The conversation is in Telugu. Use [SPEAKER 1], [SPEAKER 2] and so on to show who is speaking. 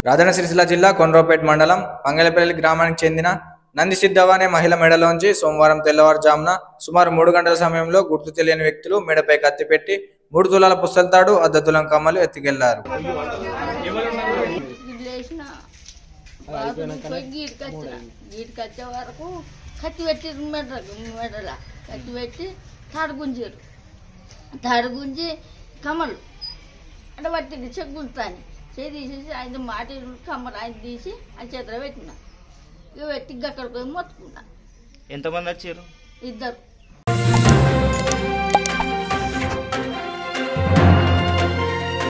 [SPEAKER 1] రాజన్న సిరిసిల్ల జిల్లా కొండ్రోపేట మండలం మంగళపల్లి గ్రామానికి చెందిన నంది సిద్ధవ్వ అనే మహిళ మెడలోంచి సోమవారం తెల్లవారుజామున సుమారు మూడు గంటల సమయంలో గుర్తు తెలియని వ్యక్తులు మెడపై కత్తి పెట్టి మూడు తులాల పుస్తలతాడు అర్ధ తులం కమ్మలు ఎత్తుకెళ్లారు
[SPEAKER 2] లేచిన పోయి గీటికి వచ్చిన గీటికి వచ్చే వరకు కత్తి పెట్టిరు మెడ మెడల కత్తి పెట్టి తాడు గుంజారు తాడు గుంజి కమ్మలు అంటే పట్టింది చెక్ గుంజుతాని చేయి తీసేసి ఆయన మాట కమ్మలు ఆయన తీసి ఆయన చేతిలో పెట్టిన ఇక పెట్టి అక్కడికి పోయి మొత్తుకున్నా
[SPEAKER 3] ఎంతమంది వచ్చారు
[SPEAKER 2] ఇద్దరు